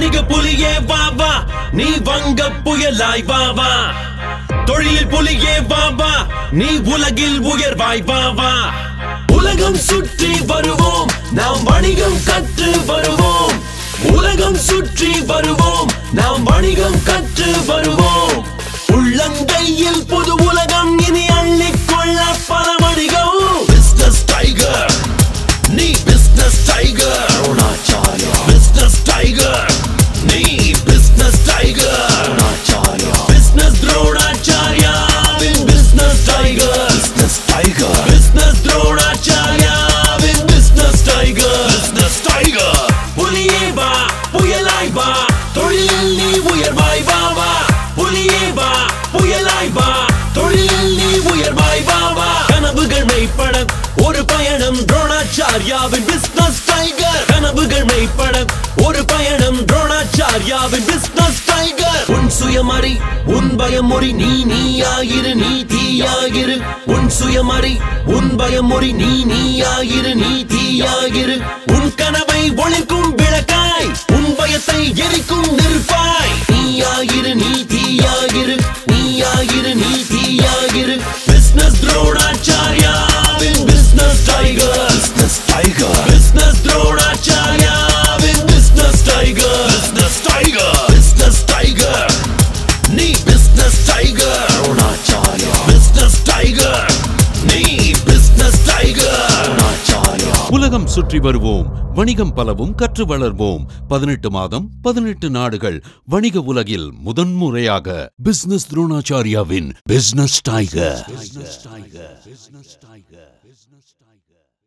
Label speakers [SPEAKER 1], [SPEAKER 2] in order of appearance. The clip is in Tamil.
[SPEAKER 1] வணிக புலியே வா வா நீ வங்க புயலாய் வா வா தொழில் புலியே வா வா நீ உலகில் உயர்வாய் வா வா உலகம் சுற்றி வருவோம் நாம் வணிகம் கற்று வருவோம் உலகம் சுற்றி வருவோம் நாம் வணிகம் கற்று வருவோம் உள்ளங்கையில் புது உலகம் இனி அள்ளிக்கொள்ள பல வணிகம் பிசினஸ் டைகர் நீ பிசினஸ் டைகர் பிசினஸ் டைகர் நீ பிசினஸ் டைகர் பிசினஸ் துரோணாச்சாரியாவின் business tiger business tiger business துரோணாச்சாரியாவின் பிசினஸ் டைகர் பிசினஸ் டைகர் புலியே வா புயலாய் வா தொழிலில் நீ உயர்வாய் வா வா புலியே வா புயலாய் வா தொழிலில் நீ உயர்வாய் வா வா கனவுகள் மெய்ப்பட ஒரு பயணம் துரோணாச்சாரியாவின் பிசினஸ் டைகர் கனவுகள் மெய்ப்பட ஒரு பயணம் துரோணாச்சாரியாவின் பிசினஸ் டைகர் உன் சுயமறி உன் பயமொறி நீ நீயாயிரு நீ தீயாயிரு உன் சுயமறி உன் பயமொறி நீ நீயாயிரு நீ தீயாயிரு உன் கனவை ஒழிக்கும் விளக்காய் உன் பயத்தை எரிக்கும் நெருப்பாய் நீயாயிரு நீ தீயாயிரு நீயாயிரு நீ தீயாயிரு பிசினஸ் துரோணாச்சாரியாவின் business tiger business tiger business துரோணாச்சாரியாவின் business tiger business tiger business tiger நீ பிசினஸ் டைகர் பிசினஸ் டைகர் நீ பிசினஸ் டைகர்
[SPEAKER 2] உலகம் சுற்றி வருவோம் வணிகம் பலவும் கற்று வளர்வோம் பதினெட்டு மாதம் பதினெட்டு நாடுகள் வணிக உலகில் முதன்முறையாக பிசினஸ் துரோணாச்சாரியாவின் பிசினஸ் டைகர்